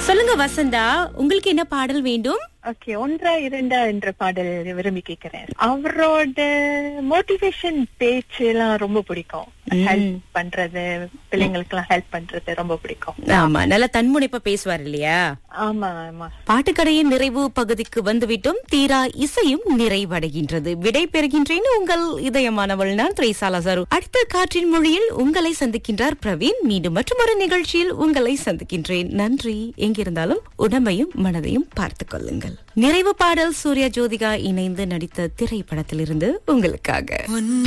சொல்லுங்க வசந்தா உங்களுக்கு என்ன பாடல் வேண்டும் ஓகே ஒன்றா இரண்டா என்ற பாடல் விரும்பி கேட்கிறேன் அவரோட மோட்டிவேஷன் பேச்சு எல்லாம் ரொம்ப பிடிக்கும் ஹெல்ப் பண்றது பிள்ளைங்களுக்கு எல்லாம் ஹெல்ப் பண்றது ரொம்ப பிடிக்கும் ஆமா நல்லா தன்முனைப்பா பேசுவார் இல்லையா ஆமா ஆமா பாட்டுக்கடையின் நிறைவு பகுதிக்கு வந்துவிட்டோம் தீரா இசையும் நிறைவடைகின்றது விடை பெறுகின்றேன் உங்கள் இதயமானவள் நான் திரைசாலா சாரு அடுத்த காற்றின் மொழியில் உங்களை சந்திக்கின்றார் பிரவீன் மீண்டும் மற்றொரு நிகழ்ச்சியில் உங்களை சந்திக்கின்றேன் நன்றி எங்கிருந்தாலும் உடம்பையும் மனதையும் பார்த்துக் கொள்ளுங்கள் நிறைவு பாடல் சூர்யா ஜோதிகா இணைந்து நடித்த திரைப்படத்திலிருந்து உங்களுக்காக